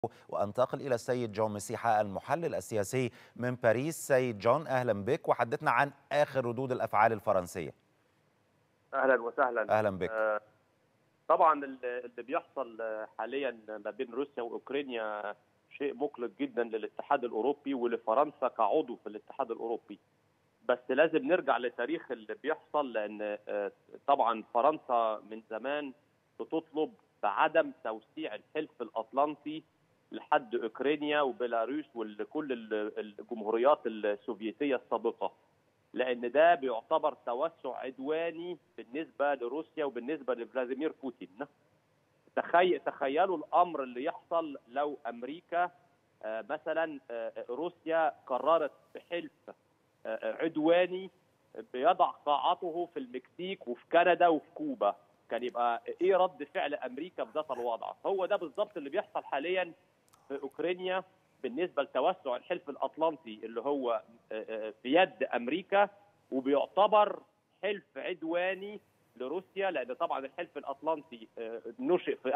وانتقل الى السيد جون مسيحه المحلل السياسي من باريس سيد جون اهلا بك وحدثنا عن اخر ردود الافعال الفرنسيه اهلا وسهلا اهلا بك آه طبعا اللي بيحصل حاليا ما بين روسيا واوكرانيا شيء مقلق جدا للاتحاد الاوروبي ولفرنسا كعضو في الاتحاد الاوروبي بس لازم نرجع لتاريخ اللي بيحصل لان آه طبعا فرنسا من زمان بتطلب بعدم توسيع الحلف الاطلنطي لحد اوكرانيا وبيلاروس وكل الجمهوريات السوفيتيه السابقه لان ده بيعتبر توسع عدواني بالنسبه لروسيا وبالنسبه لفلاديمير بوتين تخيل تخيلوا الامر اللي يحصل لو امريكا مثلا روسيا قررت بحلف عدواني بيضع قاعته في المكسيك وفي كندا وفي كوبا كان يبقى ايه رد فعل امريكا في ذات الوضع هو ده بالظبط اللي بيحصل حاليا في اوكرانيا بالنسبه لتوسع الحلف الاطلنطي اللي هو في يد امريكا وبيعتبر حلف عدواني لروسيا لان طبعا الحلف الاطلنطي نشئ في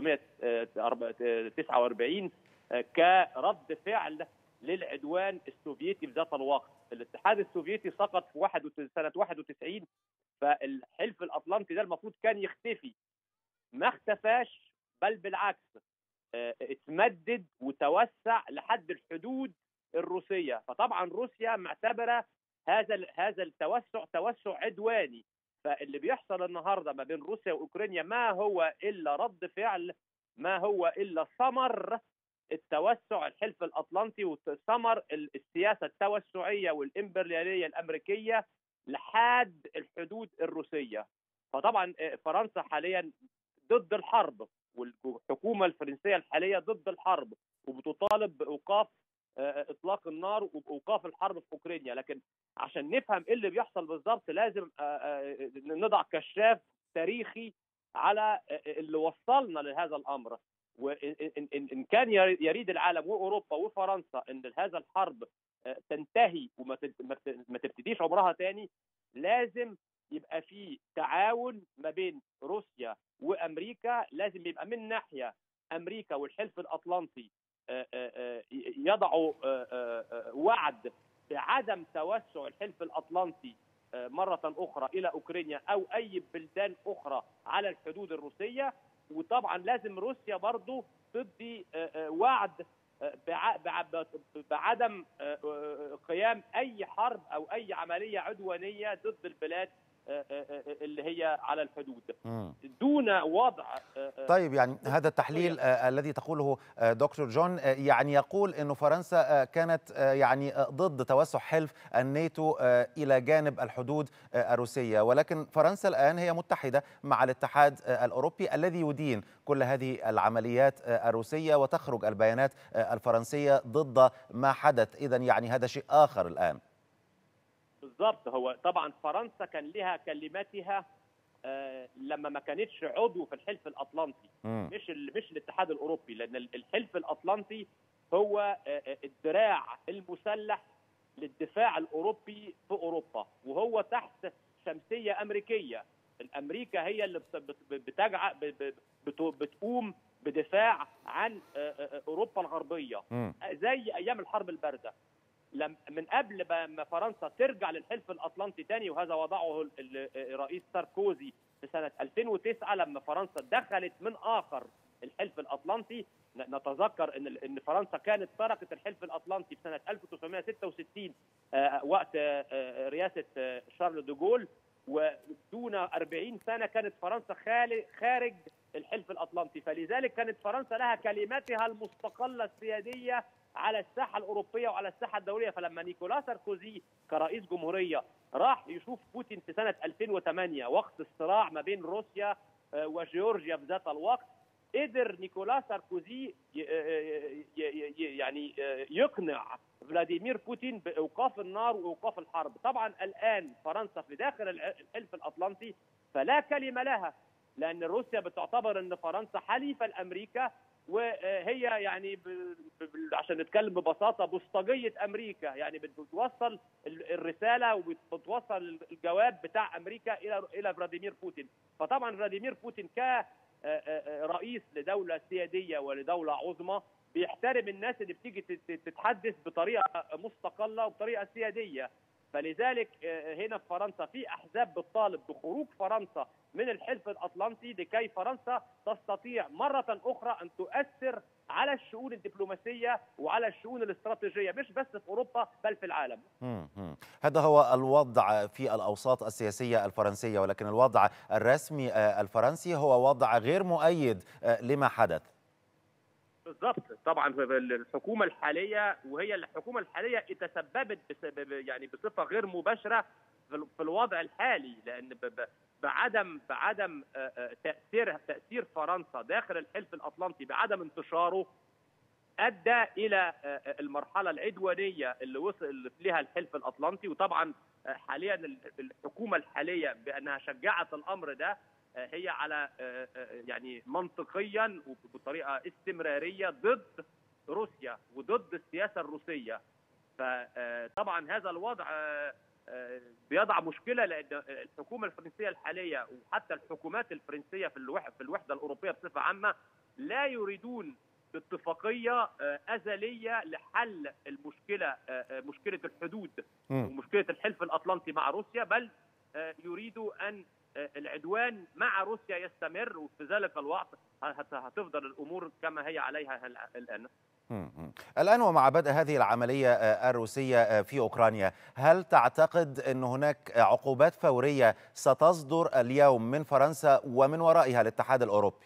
1949 كرد فعل للعدوان السوفيتي في ذات الوقت الاتحاد السوفيتي سقط في سنه 91 فالحلف الاطلنطي ده المفروض كان يختفي ما اختفاش بل بالعكس اتمدد وتوسع لحد الحدود الروسيه فطبعا روسيا معتبره هذا هذا التوسع توسع عدواني فاللي بيحصل النهارده ما بين روسيا واوكرانيا ما هو الا رد فعل ما هو الا ثمر التوسع الحلف الاطلنطي وثمر السياسه التوسعيه والامبرياليه الامريكيه لحد الحدود الروسيه فطبعا فرنسا حاليا ضد الحرب والحكومه الفرنسيه الحاليه ضد الحرب وبتطالب بايقاف اطلاق النار وبايقاف الحرب في اوكرانيا لكن عشان نفهم ايه اللي بيحصل بالظبط لازم نضع كشاف تاريخي على اللي وصلنا لهذا الامر وان كان يريد العالم واوروبا وفرنسا ان هذا الحرب تنتهي وما ما تبتديش عمرها تاني لازم يبقى في تعاون ما بين روسيا وامريكا لازم يبقى من ناحيه امريكا والحلف الاطلنطي يضعوا وعد بعدم توسع الحلف الاطلنطي مره اخرى الى اوكرانيا او اي بلدان اخرى على الحدود الروسيه وطبعا لازم روسيا برضو تدي وعد بعدم قيام اي حرب او اي عمليه عدوانيه ضد البلاد اللي هي على الحدود دون وضع طيب يعني هذا التحليل الذي تقوله دكتور جون يعني يقول انه فرنسا كانت يعني ضد توسع حلف الناتو الى جانب الحدود الروسيه ولكن فرنسا الان هي متحده مع الاتحاد الاوروبي الذي يدين كل هذه العمليات الروسيه وتخرج البيانات الفرنسيه ضد ما حدث اذا يعني هذا شيء اخر الان بالظبط هو طبعا فرنسا كان لها كلماتها آه لما ما كانتش عضو في الحلف الاطلنطي مم. مش مش الاتحاد الاوروبي لان الحلف الاطلنطي هو آه الدراع المسلح للدفاع الاوروبي في اوروبا وهو تحت شمسيه امريكيه الامريكا هي اللي بتجع بتقوم بدفاع عن آه اوروبا الغربيه مم. زي ايام الحرب البارده من قبل ما فرنسا ترجع للحلف الاطلنطي تاني وهذا وضعه الرئيس ساركوزي في سنه 2009 لما فرنسا دخلت من اخر الحلف الاطلنطي نتذكر ان ان فرنسا كانت تركت الحلف الاطلنطي في سنه 1966 وقت رئاسه شارل دوغول ودون 40 سنه كانت فرنسا خارج الحلف الاطلنطي فلذلك كانت فرنسا لها كلماتها المستقله السياديه على الساحه الاوروبيه وعلى الساحه الدوليه فلما نيكولا ساركوزي كرئيس جمهوريه راح يشوف بوتين في سنه 2008 وقت الصراع ما بين روسيا وجيورجيا في ذات الوقت قدر نيكولا ساركوزي يعني يقنع فلاديمير بوتين بايقاف النار وايقاف الحرب طبعا الان فرنسا في داخل الحلف الاطلنطي فلا كلمه لها لان روسيا بتعتبر ان فرنسا حليفه لامريكا وهي يعني ب... ب... عشان نتكلم ببساطه بوسطجيه امريكا يعني بتوصل الرساله وبتوصل الجواب بتاع امريكا الى الى فلاديمير بوتين فطبعا فلاديمير بوتين كرئيس لدوله سياديه ولدوله عظمى بيحترم الناس اللي بتيجي تتحدث بطريقه مستقله وبطريقه سياديه فلذلك هنا في فرنسا في احزاب بتطالب بخروج فرنسا من الحلف الاطلنطي لكي فرنسا تستطيع مره اخرى ان تؤثر على الشؤون الدبلوماسيه وعلى الشؤون الاستراتيجيه مش بس في اوروبا بل في العالم. مم. هذا هو الوضع في الاوساط السياسيه الفرنسيه ولكن الوضع الرسمي الفرنسي هو وضع غير مؤيد لما حدث. بالضبط طبعا الحكومه الحاليه وهي الحكومه الحاليه تسببت يعني بصفه غير مباشره في الوضع الحالي لان بعدم بعدم تاثير تاثير فرنسا داخل الحلف الاطلنطي بعدم انتشاره ادى الى المرحله العدوانيه اللي وصل لها الحلف الاطلنطي وطبعا حاليا الحكومه الحاليه بانها شجعت الامر ده هي على يعني منطقيا وبطريقه استمراريه ضد روسيا وضد السياسه الروسيه فطبعا هذا الوضع بيضع مشكله لان الحكومه الفرنسيه الحاليه وحتى الحكومات الفرنسيه في الوحده في الوحده الاوروبيه بصفه عامه لا يريدون اتفاقيه ازليه لحل المشكله مشكله الحدود ومشكله الحلف الاطلنطي مع روسيا بل يريدوا ان العدوان مع روسيا يستمر وفي ذلك الوقت هتفضل الامور كما هي عليها الان. الان ومع بدء هذه العمليه الروسيه في اوكرانيا، هل تعتقد ان هناك عقوبات فوريه ستصدر اليوم من فرنسا ومن ورائها الاتحاد الاوروبي؟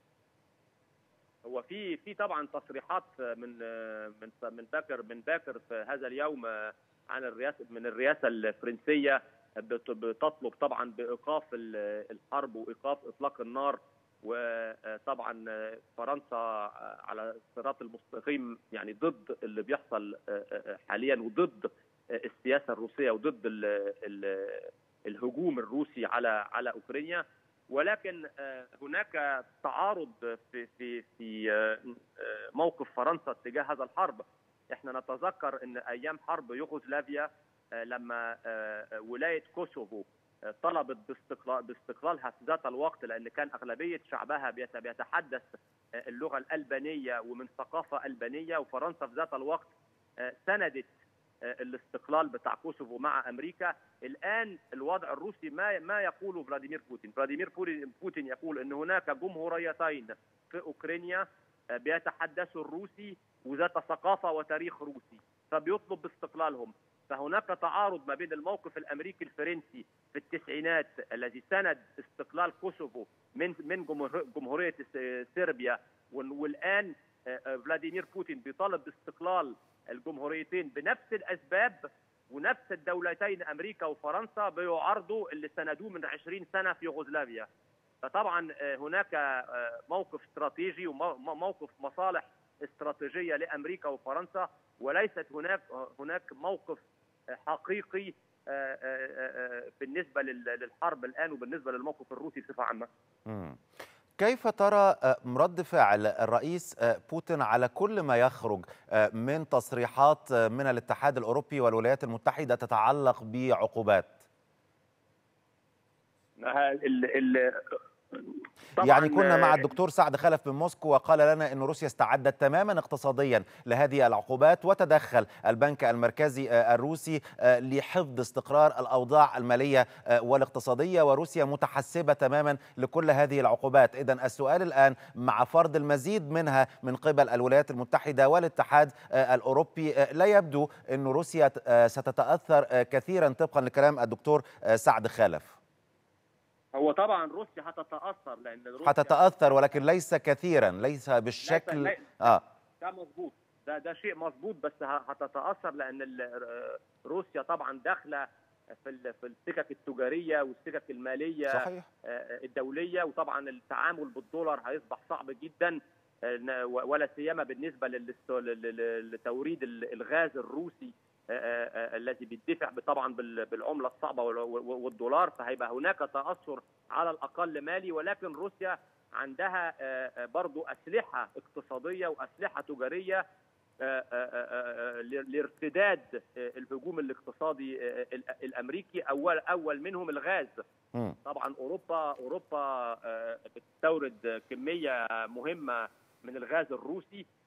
هو في في طبعا تصريحات من من من باكر من باكر في هذا اليوم عن الرئاسه من الرئاسه الفرنسيه بتطلب طبعا بايقاف الحرب وايقاف اطلاق النار وطبعا فرنسا على الصراط المستقيم يعني ضد اللي بيحصل حاليا وضد السياسه الروسيه وضد الهجوم الروسي على على اوكرانيا ولكن هناك تعارض في في في موقف فرنسا تجاه هذا الحرب احنا نتذكر ان ايام حرب يوغوسلافيا لما ولايه كوسوفو طلبت باستقلال باستقلالها في ذات الوقت لان كان اغلبيه شعبها بيتحدث اللغه الالبانيه ومن ثقافه البانيه وفرنسا في ذات الوقت سندت الاستقلال بتاع كوسوفو مع امريكا الان الوضع الروسي ما ما يقوله فلاديمير بوتين فلاديمير بوتين يقول ان هناك جمهوريتين في اوكرانيا بيتحدثوا الروسي وذات ثقافه وتاريخ روسي فبيطلب باستقلالهم فهناك تعارض ما بين الموقف الامريكي الفرنسي في التسعينات الذي سند استقلال كوسوفو من من جمهوريه صربيا والان فلاديمير بوتين بيطالب باستقلال الجمهوريتين بنفس الاسباب ونفس الدولتين امريكا وفرنسا بيعارضوا اللي سندوه من 20 سنه في يوغوسلافيا فطبعا هناك موقف استراتيجي وموقف مصالح استراتيجيه لامريكا وفرنسا وليست هناك هناك موقف حقيقي بالنسبه للحرب الان وبالنسبه للموقف الروسي بصفه عامه. كيف ترى رد فعل الرئيس بوتين على كل ما يخرج من تصريحات من الاتحاد الاوروبي والولايات المتحده تتعلق بعقوبات؟ ال ال يعني كنا مع الدكتور سعد خلف من موسكو وقال لنا أن روسيا استعدت تماما اقتصاديا لهذه العقوبات وتدخل البنك المركزي الروسي لحفظ استقرار الأوضاع المالية والاقتصادية وروسيا متحسبة تماما لكل هذه العقوبات إذا السؤال الآن مع فرض المزيد منها من قبل الولايات المتحدة والاتحاد الأوروبي لا يبدو أن روسيا ستتأثر كثيرا طبقا لكلام الدكتور سعد خلف هو طبعا روسيا هتتاثر لان روسيا هتتاثر ولكن ليس كثيرا ليس بالشكل ليس اه ده مظبوط ده ده شيء مظبوط بس هتتاثر لان روسيا طبعا داخله في في السكك التجاريه والسكك الماليه صحيح. الدوليه وطبعا التعامل بالدولار هيصبح صعب جدا ولا سيما بالنسبه لتوريد الغاز الروسي الذي بيدفع طبعا بالعمله الصعبه والدولار فهيبقى هناك تاثر على الاقل مالي ولكن روسيا عندها برضو اسلحه اقتصاديه واسلحه تجاريه لارتداد الهجوم الاقتصادي الامريكي اول اول منهم الغاز طبعا اوروبا اوروبا بتستورد كميه مهمه من الغاز الروسي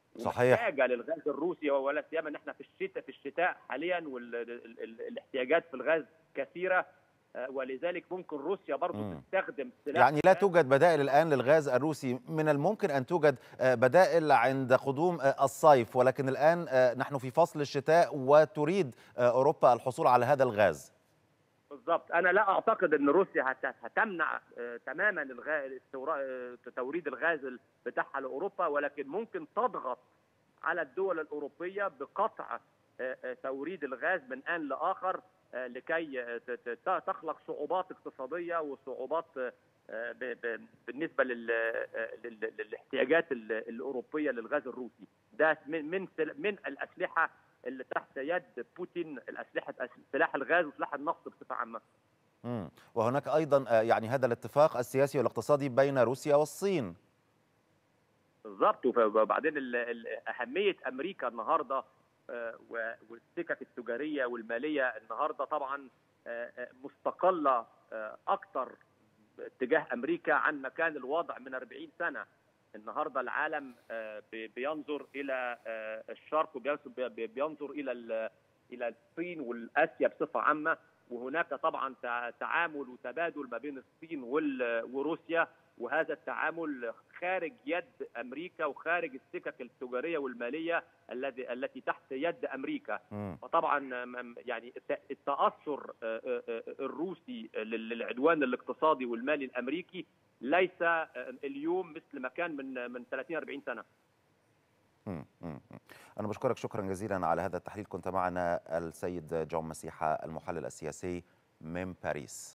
صحيح. محتاجه للغاز الروسي ولا سيما ان احنا في الشتاء في الشتاء حاليا والاحتياجات في الغاز كثيره آه، ولذلك ممكن روسيا برضو مم. تستخدم سلاح يعني لا الغاز. توجد بدائل الآن للغاز الروسي من الممكن أن توجد آه، بدائل عند قدوم آه، الصيف ولكن الآن آه، نحن في فصل الشتاء وتريد آه، أوروبا الحصول على هذا الغاز بالضبط انا لا اعتقد ان روسيا هت- هتمنع آه، تماما الغاز توريد الغاز ال- بتاعها لاوروبا ولكن ممكن تضغط على الدول الاوروبيه بقطع آه، آه، توريد الغاز من ان لاخر آه، لكي آه، ت- ت- تخلق صعوبات اقتصاديه وصعوبات آه، ب- ب- بالنسبه لل- آه، لل- للاحتياجات ال- الاوروبيه للغاز الروسي ده من من سل- من الاسلحه اللي تحت يد بوتين الاسلحه سلاح الغاز وسلاح النفط بصفه عامه مم. وهناك أيضا آه، يعني هذا الاتفاق السياسي والاقتصادي بين روسيا والصين بالظبط وف- وبعدين ال- ال- اهميه امريكا النهارده آه، و- والسكك التجاريه والماليه النهارده طبعا آه، آه، مستقله آه، اكتر اتجاه امريكا عن ما كان الوضع من 40 سنه النهارده العالم آه، بي- بينظر الى آه، الشرق وبينظر الى ال- الى الصين والاسيا بصفه عامه وهناك طبعا تع- تعامل وتبادل ما بين الصين وال- وروسيا وهذا التعامل خارج يد امريكا وخارج السكك التجاريه والماليه الذي التي تحت يد امريكا مم. وطبعا م- يعني الت- التاثر آه، آه، آه، الروسي لل- للعدوان الاقتصادي والمالي الامريكي ليس آه، اليوم مثل ما كان من من 30 40 سنه مم. مم. مم. أنا بشكرك شكرا جزيلا على هذا التحليل كنت معنا السيد جون مسيحة المحلل السياسي من باريس